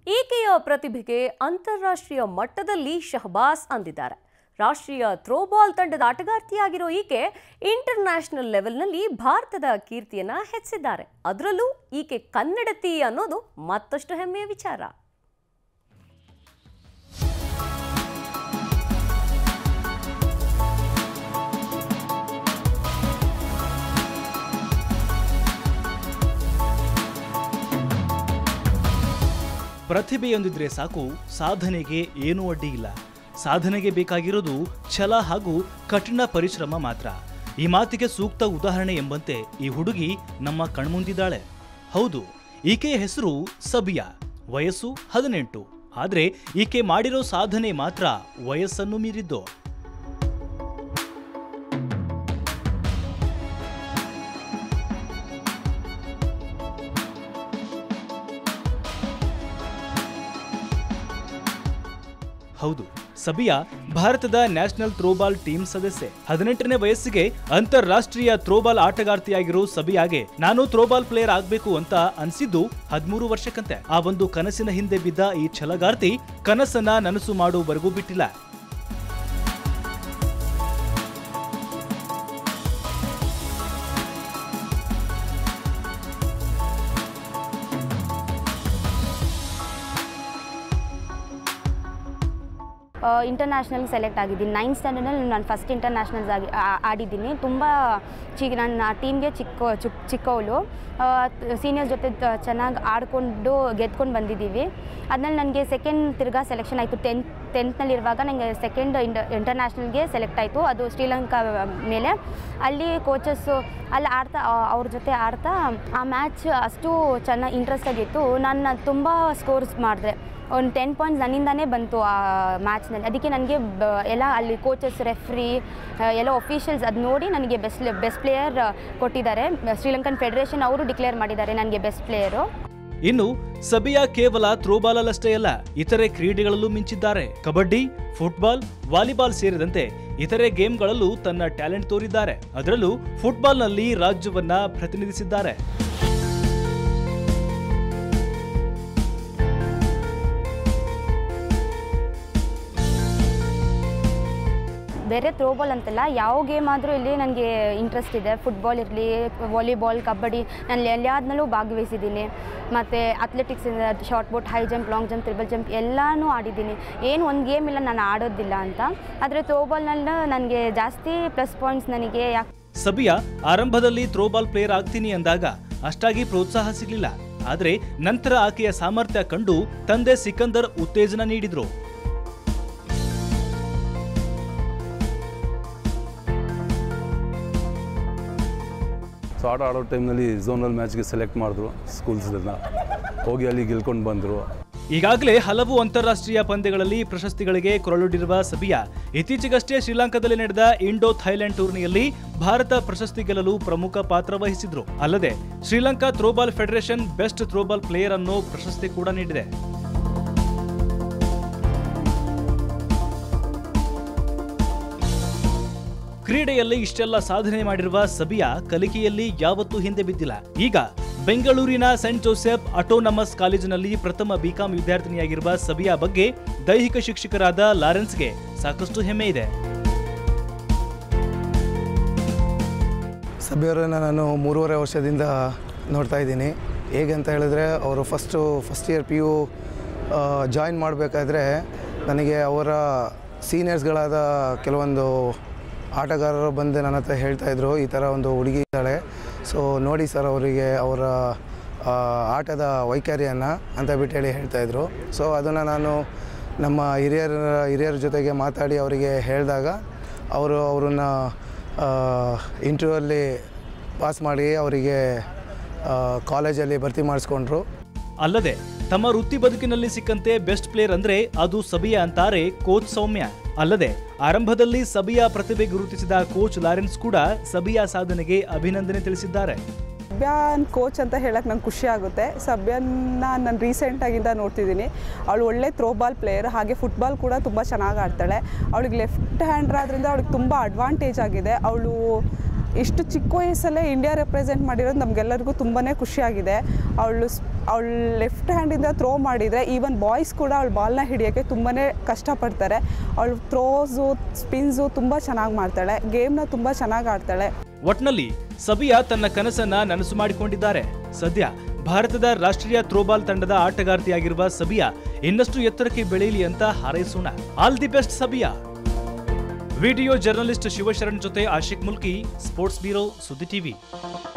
ಈಕೆಯ ಪ್ರತಿಭೆಗೆ ಅಂತಾರಾಷ್ಟ್ರೀಯ ಮಟ್ಟದಲ್ಲಿ ಶಹಬಾಸ್ ಅಂದಿದ್ದಾರೆ ರಾಷ್ಟ್ರೀಯ ಥ್ರೋಬಾಲ್ ತಂಡದ ಆಟಗಾರ್ತಿಯಾಗಿರೋ ಈಕೆ ಇಂಟರ್ ನ್ಯಾಷನಲ್ ಲೆವೆಲ್ನಲ್ಲಿ ಭಾರತದ ಕೀರ್ತಿಯನ್ನ ಹೆಚ್ಚಿದ್ದಾರೆ ಅದರಲ್ಲೂ ಈಕೆ ಕನ್ನಡತಿ ಅನ್ನೋದು ಮತ್ತಷ್ಟು ಹೆಮ್ಮೆಯ ವಿಚಾರ ಪ್ರತಿಭೆಯೊಂದಿದ್ರೆ ಸಾಕು ಸಾಧನೆಗೆ ಏನೂ ಅಡ್ಡಿ ಇಲ್ಲ ಸಾಧನೆಗೆ ಬೇಕಾಗಿರೋದು ಛಲ ಹಾಗೂ ಕಠಿಣ ಪರಿಶ್ರಮ ಮಾತ್ರ ಈ ಮಾತಿಗೆ ಸೂಕ್ತ ಉದಾಹರಣೆ ಎಂಬಂತೆ ಈ ಹುಡುಗಿ ನಮ್ಮ ಕಣ್ಮುಂದಿದ್ದಾಳೆ ಹೌದು ಈಕೆಯ ಹೆಸರು ಸಬಿಯಾ ವಯಸ್ಸು ಹದಿನೆಂಟು ಆದ್ರೆ ಈಕೆ ಮಾಡಿರೋ ಸಾಧನೆ ಮಾತ್ರ ವಯಸ್ಸನ್ನು ಮೀರಿದ್ದು ಹೌದು ಸಬಿಯಾ ಭಾರತದ ನ್ಯಾಷನಲ್ ಥ್ರೋಬಾಲ್ ಟೀಮ್ ಸದಸ್ಯೆ ಹದಿನೆಂಟನೇ ವಯಸ್ಸಿಗೆ ಅಂತಾರಾಷ್ಟ್ರೀಯ ಥ್ರೋಬಾಲ್ ಆಟಗಾರ್ತಿಯಾಗಿರೋ ಸಬಿಯಾಗೆ ನಾನು ಥ್ರೋಬಾಲ್ ಪ್ಲೇಯರ್ ಆಗ್ಬೇಕು ಅಂತ ಅನ್ಸಿದ್ದು ಹದಿಮೂರು ವರ್ಷಕ್ಕಂತೆ ಆ ಒಂದು ಕನಸಿನ ಹಿಂದೆ ಬಿದ್ದ ಈ ಛಲಗಾರ್ತಿ ಕನಸನ್ನ ನನಸು ಮಾಡುವವರೆಗೂ ಬಿಟ್ಟಿಲ್ಲ ಇಂಟರ್ನ್ಯಾಷನಲ್ಗೆ ಸೆಲೆಕ್ಟ್ ಆಗಿದ್ದೀನಿ ನೈನ್ತ್ ಸ್ಟ್ಯಾಂಡರ್ಡಲ್ಲಿ ನಾನು ಫಸ್ಟ್ ಇಂಟರ್ನ್ಯಾಷನಲ್ಸ್ ಆಗಿ ಆ- ಆಡಿದ್ದೀನಿ ತುಂಬ ಚಿ ನನ್ನ ಟೀಮ್ಗೆ ಚಿಕ್ಕ ಚಿಕ್ಕ ಚಿಕ್ಕವಳು ಸೀನಿಯರ್ಸ್ ಜೊತೆ ಚೆನ್ನಾಗಿ ಆಡಿಕೊಂಡು ಗೆದ್ಕೊಂಡು ಬಂದಿದ್ದೀವಿ ಅದ್ರಲ್ಲಿ ನನಗೆ ಸೆಕೆಂಡ್ ತಿರ್ಗಾ ಸೆಲೆಕ್ಷನ್ ಆಯಿತು ಟೆಂತ್ ಟೆಂತ್ನಲ್ಲಿರುವಾಗ ನನಗೆ ಸೆಕೆಂಡ್ ಇಂಟ ಇಂಟರ್ನ್ಯಾಷನಲ್ಗೆ ಸೆಲೆಕ್ಟ್ ಆಯಿತು ಅದು ಶ್ರೀಲಂಕಾ ಮೇಲೆ ಅಲ್ಲಿ ಕೋಚಸ್ಸು ಅಲ್ಲಿ ಆಡ್ತಾ ಆ- ಅವ್ರ ಜೊತೆ ಆಡ್ತಾ ಆ ಮ್ಯಾಚ್ ಅಷ್ಟು ಚೆನ್ನಾಗಿ ಇಂಟ್ರೆಸ್ಟ್ ಆಗಿತ್ತು ನಾನು ತುಂಬ ಸ್ಕೋರ್ಸ್ ಮಾಡಿದೆ ಒಂದು ಟೆನ್ ಪಾಯಿಂಟ್ಸ್ ನನ್ನಿಂದಾನೇ ಬಂತು ಆ ಮ್ಯಾಚ್ನಲ್ಲಿ ಅದಕ್ಕೆ ನನಗೆ ಎಲ್ಲ ಅಲ್ಲಿ ಕೋಚಸ್ ರೆಫ್ರಿ ಎಲ್ಲ ಒಫಿಷಿಯಲ್ಸ್ ಅದು ನೋಡಿ ನನಗೆ ಬೆಸ್ಟ್ ಬೆಸ್ಟ್ ಪ್ಲೇಯರ್ ಕೊಟ್ಟಿದ್ದಾರೆ ಶ್ರೀಲಂಕನ್ ಫೆಡರೇಷನ್ ಅವರು ಡಿಕ್ಲೇರ್ ಮಾಡಿದ್ದಾರೆ ನನಗೆ ಬೆಸ್ಟ್ ಪ್ಲೇಯರು ಇನ್ನು ಸಬಿಯಾ ಕೇವಲ ಥ್ರೋಬಾಲಲ್ಲಷ್ಟೇ ಅಲ್ಲ ಇತರೆ ಕ್ರೀಡೆಗಳಲ್ಲೂ ಮಿಂಚಿದ್ದಾರೆ ಕಬಡ್ಡಿ ಫುಟ್ಬಾಲ್ ವಾಲಿಬಾಲ್ ಸೇರಿದಂತೆ ಇತರೆ ಗೇಮ್ಗಳಲ್ಲೂ ತನ್ನ ಟ್ಯಾಲೆಂಟ್ ತೋರಿದ್ದಾರೆ ಅದರಲ್ಲೂ ಫುಟ್ಬಾಲ್ನಲ್ಲಿ ರಾಜ್ಯವನ್ನ ಪ್ರತಿನಿಧಿಸಿದ್ದಾರೆ ಬೇರೆ ಥ್ರೋಬಾಲ್ ಅಂತಲ್ಲ ಯಾವ ಗೇಮ್ ಆದರೂ ಇಲ್ಲಿ ನನಗೆ ಇಂಟ್ರೆಸ್ಟ್ ಇದೆ ಫುಟ್ಬಾಲ್ ಇರಲಿ ವಾಲಿಬಾಲ್ ಕಬಡ್ಡಿ ನಾನು ಎಲ್ಲಾದ್ನಲ್ಲೂ ಭಾಗವಹಿಸಿದ್ದೀನಿ ಮತ್ತು athletics shot put high jump long jump triple jump ಎಲ್ಲನೂ ಆಡಿದ್ದೀನಿ ಏನು ಒಂದು ಗೇಮ್ ಇಲ್ಲ ನಾನು ಆಡೋದಿಲ್ಲ ಅಂತ ಆದರೆ ಥ್ರೋಬಾಲ್ನಲ್ಲಿ ನನಗೆ ಜಾಸ್ತಿ ಪ್ಲಸ್ ಪಾಯಿಂಟ್ಸ್ ನನಗೆ ಯಾಕೆ ಸಬಿಯಾ ಆರಂಭದಲ್ಲಿ ಥ್ರೋಬಾಲ್ ಪ್ಲೇಯರ್ ಆಗ್ತೀನಿ ಅಂದಾಗ ಅಷ್ಟಾಗಿ ಪ್ರೋತ್ಸಾಹ ಸಿಗಲಿಲ್ಲ ಆದ್ರೆ ನಂತರ ಆಕೆಯ ಸಾಮರ್ಥ್ಯ ಕಂಡು ತಂದೆ ಸಿಕಂದರ್ ಉತ್ತೇಜನ ನೀಡಿದ್ರು ಸೊ ಆಟ ಆಡೋ ಟೈಮ್ನಲ್ಲಿ ಝೋನಲ್ ಮ್ಯಾಚ್ಗೆ ಸೆಲೆಕ್ಟ್ ಮಾಡಿದ್ರು ಸ್ಕೂಲ್ಸ್ದನ್ನ ಹೋಗಿ ಅಲ್ಲಿ ಗೆಲ್ಕೊಂಡು ಬಂದರು ಈಗಾಗಲೇ ಹಲವು ಅಂತಾರಾಷ್ಟ್ರೀಯ ಪಂದ್ಯಗಳಲ್ಲಿ ಪ್ರಶಸ್ತಿಗಳಿಗೆ ಕೊರಳೊಡ್ಡಿರುವ ಸಬಿಯಾ ಇತ್ತೀಚೆಗಷ್ಟೇ ಶ್ರೀಲಂಕಾದಲ್ಲಿ ನಡೆದ ಇಂಡೋ ಥೈಲ್ಯಾಂಡ್ ಟೂರ್ನಿಯಲ್ಲಿ ಭಾರತ ಪ್ರಶಸ್ತಿ ಗೆಲ್ಲಲು ಪ್ರಮುಖ ಪಾತ್ರ ವಹಿಸಿದ್ರು ಅಲ್ಲದೆ Sri Lanka throwball federation best throwball player ಅನ್ನೋ ಪ್ರಶಸ್ತಿ ಕೂಡ ನೀಡಿದೆ ಕ್ರೀಡೆಯಲ್ಲಿ ಇಷ್ಟೆಲ್ಲ ಸಾಧನೆ ಮಾಡಿರುವ ಸಬಿಯಾ ಕಲಿಕೆಯಲ್ಲಿ ಯಾವತ್ತೂ ಹಿಂದೆ ಬಿದ್ದಿಲ್ಲ ಈಗ ಬೆಂಗಳೂರಿನ ಸೆಂಟ್ ಜೋಸೆಫ್ ಅಟೋನಮಸ್ ಕಾಲೇಜಿನಲ್ಲಿ ಪ್ರಥಮ ಬಿಕಾಂ ವಿದ್ಯಾರ್ಥಿನಿಯಾಗಿರುವ ಸಬಿಯಾ ಬಗ್ಗೆ ದೈಹಿಕ ಶಿಕ್ಷಕರಾದ ಲಾರೆನ್ಸ್ಗೆ ಸಾಕಷ್ಟು ಹೆಮ್ಮೆ ಇದೆ ಸಭೆಯವರನ್ನು ನಾನು ಮೂರುವರೆ ವರ್ಷದಿಂದ ನೋಡ್ತಾ ಇದ್ದೀನಿ ಹೇಗೆ ಅಂತ ಹೇಳಿದ್ರೆ ಅವರು first first year P U join ಮಾಡಬೇಕಾದ್ರೆ ನನಗೆ ಅವರ ಸೀನಿಯರ್ಸ್ಗಳಾದ ಕೆಲವೊಂದು ಆಟಗಾರರು ಬಂದು ನನ್ನ ಹತ್ರ ಹೇಳ್ತಾಯಿದ್ರು ಈ ಥರ ಒಂದು ಹುಡುಗಿ ಇದ್ದಾಳೆ ಸೊ ನೋಡಿ ಸರ್ ಅವರಿಗೆ ಅವರ ಆ, ಆಟದ ವೈಖರಿಯನ್ನು ಅಂತ ಬಿಟ್ಟು ಹೇಳಿ ಹೇಳ್ತಾಯಿದ್ರು ಸೊ ಅದನ್ನು ನಾನು ನಮ್ಮ ಹಿರಿಯರ ಹಿರಿಯರ ಜೊತೆಗೆ ಮಾತಾಡಿ ಅವರಿಗೆ ಹೇಳಿದಾಗ ಅವರು ಅವರನ್ನು ಇಂಟರ್ವ್ಯೂಲ್ಲಿ ಪಾಸ್ ಮಾಡಿ ಅವರಿಗೆ ಕಾಲೇಜಲ್ಲಿ ಭರ್ತಿ ಮಾಡಿಸ್ಕೊಂಡ್ರು ಅಲ್ಲದೆ ತಮ್ಮ ವೃತ್ತಿ ಬದುಕಿನಲ್ಲಿ ಸಿಕ್ಕಂತೆ ಬೆಸ್ಟ್ ಪ್ಲೇಯರ್ ಅಂದ್ರೆ ಅದು ಸಬಿಯಾ ಅಂತಾರೆ ಕೋಚ್ ಸೌಮ್ಯ ಅಲ್ಲದೆ ಆರಂಭದಲ್ಲಿ ಸಬಿಯಾ ಪ್ರತಿಭೆ ಗುರುತಿಸಿದ ಕೋಚ್ ಲಾರೆನ್ಸ್ ಕೂಡ ಸಬಿಯಾ ಸಾಧನೆಗೆ ಅಭಿನಂದನೆ ತಿಳಿಸಿದ್ದಾರೆ ಸಭ್ಯಾನ್ ಕೋಚ್ ಅಂತ ಹೇಳಕ್ಕೆ ನಂಗೆ ಖುಷಿ ಆಗುತ್ತೆ ಸಭ್ಯನ್ನ ನಾನು ರೀಸೆಂಟಾಗಿಂದ ನೋಡ್ತಿದ್ದೀನಿ ಅವಳು ಒಳ್ಳೆ ಥ್ರೋಬಾಲ್ ಪ್ಲೇಯರ್ ಹಾಗೆ ಫುಟ್ಬಾಲ್ ಕೂಡ ತುಂಬ ಚೆನ್ನಾಗಿ ಆಡ್ತಾಳೆ ಅವಳಿಗೆ ಲೆಫ್ಟ್ ಹ್ಯಾಂಡ್ರ್ ಆದ್ರಿಂದ ಅವಳಿಗೆ ತುಂಬ ಅಡ್ವಾಂಟೇಜ್ ಆಗಿದೆ ಅವಳು ಇಷ್ಟು ಚಿಕ್ಕ ವಯಸ್ಸಲ್ಲೇ ಇಂಡಿಯಾ ರೆಪ್ರೆಸೆಂಟ್ ಮಾಡಿರೋದು ನಮಗೆಲ್ಲರಿಗೂ ತುಂಬಾ ಖುಷಿಯಾಗಿದೆ ಅವಳು ಅವಳು ಲೆಫ್ಟ್ ಹ್ಯಾಂಡಿಂದ ಥ್ರೋ ಮಾಡಿದರೆ ಈವನ್ ಬಾಯ್ಸ್ ಕೂಡ ಅವಳು ಬಾಲ್ನ ಹಿಡಿಯೋಕ್ಕೆ ತುಂಬಾ ಕಷ್ಟಪಡ್ತಾರೆ ಅವಳು ಥ್ರೋಸು ಸ್ಪಿನ್ಸು ತುಂಬ ಚೆನ್ನಾಗಿ ಮಾಡ್ತಾಳೆ ಗೇಮ್ನ ತುಂಬ ಚೆನ್ನಾಗಿ ಆಡ್ತಾಳೆ ಒಟ್ನಲ್ಲಿ ಸಬಿಯಾ ತನ್ನ ಕನಸನ್ನ ನನಸು ಮಾಡಿಕೊಂಡಿದ್ದಾರೆ ಸದ್ಯ ಭಾರತದ ರಾಷ್ಟ್ರೀಯ ಥ್ರೋಬಾಲ್ ತಂಡದ ಆಟಗಾರ್ತಿಯಾಗಿರುವ ಸಬಿಯಾ ಇನ್ನಷ್ಟು ಎತ್ತರಕ್ಕೆ ಬೆಳೆಯಲಿ ಅಂತ ಹಾರೈಸೋಣ all the best Sabiya video journalist Shivasharan ಜೊತೆ ಆಶಿಕ್ ಮುಲ್ಕಿ ಸ್ಪೋರ್ಟ್ಸ್ ಬ್ಯೂರೋ ಸುದ್ದಿ ಟಿವಿ